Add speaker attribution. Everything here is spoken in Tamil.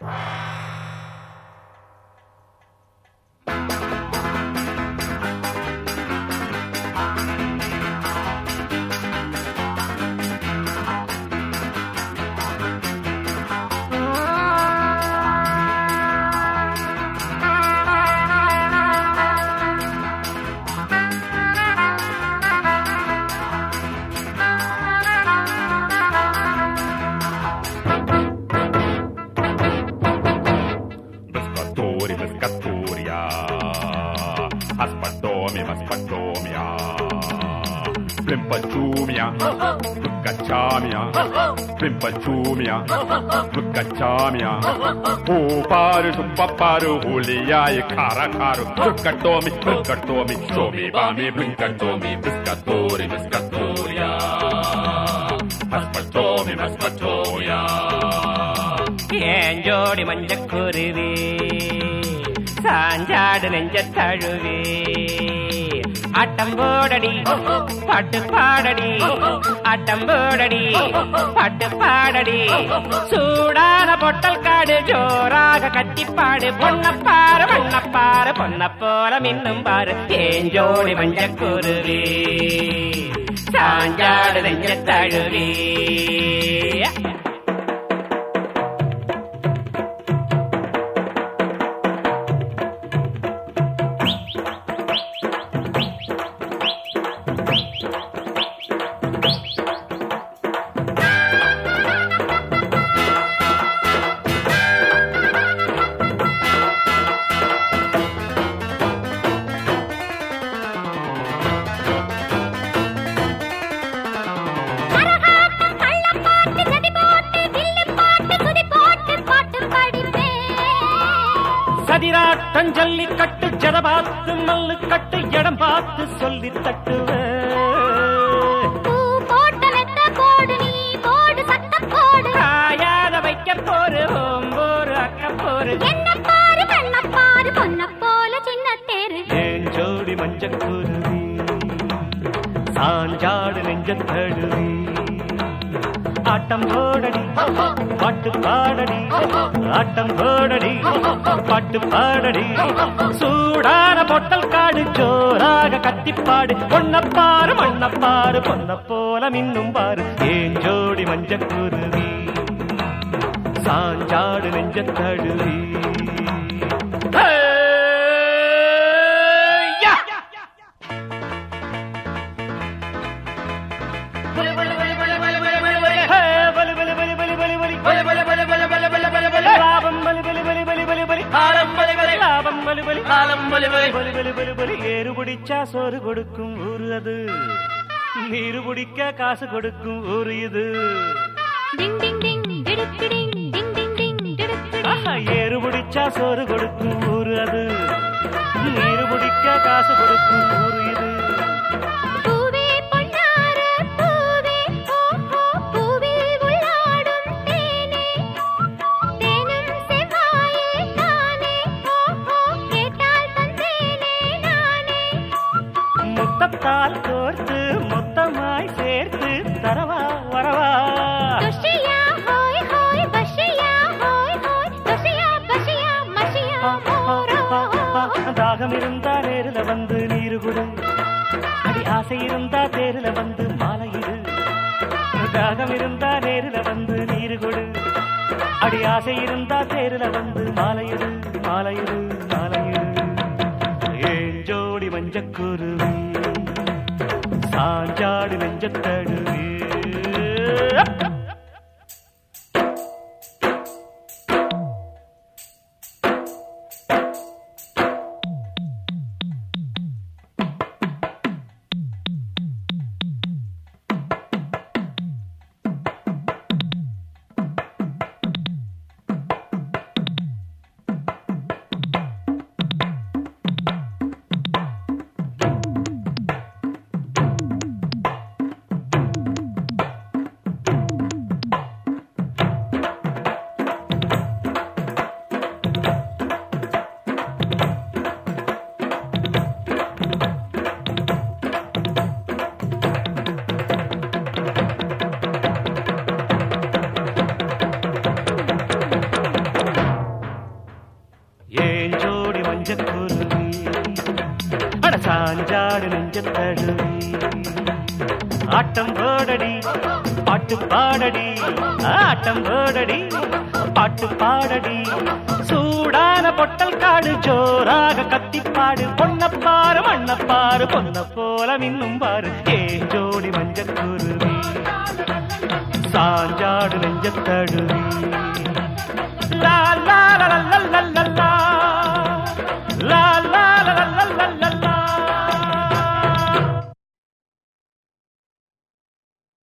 Speaker 1: Pescatori, pescatoria. Aspadomi, maspadomia. Plimpachumia, Lucachamia, Plimpachumia, Lucachamia. Uparu, supaparu, hulia, e cara, caro. Pescatomi, pescatomi, somi, bami, blinkatomi, pescatori, pescatoria. Aspadomi, maspadoria.
Speaker 2: ஏன் ஜோடி மஞ்சக்குருவி சாஞ்சாடு நெஞ்ச தழுவி ஆட்டம் போடடி பாட்டு பாடடி ஆட்டம் போடடி பாட்டு பாடடி சூடான பொட்டல் காடு ஜோராக கத்திப்பாடு பொன்னப்பாரு பொன்னப்பாரு பொன்ன போல மின்னும் பாரு ஏன் ஜோடி மஞ்சக்குருவி சாஞ்சாடு நெஞ்ச தழுவி
Speaker 3: கரகாட்டம், கள்ளப்பாட்டு, சதிபாட்டு, வில்லுப்பாட்டு, துதிப்பாட்டு, பாட்டு படிப்பேன்.
Speaker 2: சதிராட்டம் ஜல்லிக்கட்டு ஜடபாத்து மல்லு கட்டு இடம் பார்த்து சொல்லி தட்டுவேன்
Speaker 3: பூ போட்ட மெத்த போடு நீ, போடு சத்தம் போடு.
Speaker 2: காயாத வைக்க போரு ஓம்போரு அக்க போரு
Speaker 3: என்னப் பாரு, பெண்ணப் பாரு, பொன்னப் போல சின்னத் தேரு.
Speaker 2: ஏன் ஜோடி மஞ்சக்குருவி சாஞ்சாடு நெஞ்ச தழுவி ஆட்டம் போடடி பாட்டு பாடடி ஆட்டம் போடடி பாட்டு பாடடி சூடான பொட்டல் காடு ஜோராக கத்திப்பாடு பொன்னப்பாரு மண்ணப்பாரு பொன்ன போல மின்னும் பாரு ஏன் ஜோடி மஞ்சக்குருவி சாஞ்சாடு நெஞ்ச தழுவி ஏறு பிடிச்சா சோறு கொடுக்கும் ஊரு அது நீரு பிடிக்க காசு கொடுக்கும் ஊரு இது
Speaker 3: டிங் டிங் டிங், டிடுக்கு டிங், டிங் டிங் டிங், டிடுக்கு டிங்.
Speaker 2: ஆஹா, ஏறு பிடிச்சா சோறு கொடுக்கும் ஊரு அது நீரு பிடிக்க காசு கொடுக்கும் ஊரு இது
Speaker 3: பூவே பொன்னார பூவே, ஓ, ஓ, பூவில் உள்ளாடும் தேனே. தேனும் செவ்வாயே தானே, ஓ, ஓ, கேட்டால் தந்தேனே நானே.
Speaker 2: முத்தத்தால் கோர்த்து மொத்தமாய் சேர்த்து தரவா வரவா
Speaker 3: துஷியா, ஹோய், ஹோய், பஷியா, ஹோய், ஹோய், துஷியா, பஷியா, மஷியா, மோரோ.
Speaker 2: தாகம் இருந்தா நேருல வந்து நீரு குடு அடி ஆசை இருந்தா தேருல வந்து மாலையிடு தாகம் இருந்தா நேருல வந்து நீரு கொடு அடி ஆசை இருந்தா தேருல வந்து மாலையிடு மாலையிடு மாலையிடு ஏன் ஜோடி மஞ்சக்குருவி சாஞ்சாடு நெஞ்சத்தழுவி சாஞ்சாடு நெஞ்சத்தழுவி ஆட்டம் போடடி பாட்டு பாடடி ஆட்டம் போடடி பாட்டு பாடடி சூடான பொட்டல் காடு ஜோராக கத்திப்பாடு பொன்னப்பாரு மண்ணப்பாரு பொன்ன போல மின்னும் பாரு ஏ ஜோடி மஞ்சக்குருவி சாஞ்சாடு நெஞ்சத்தழுவி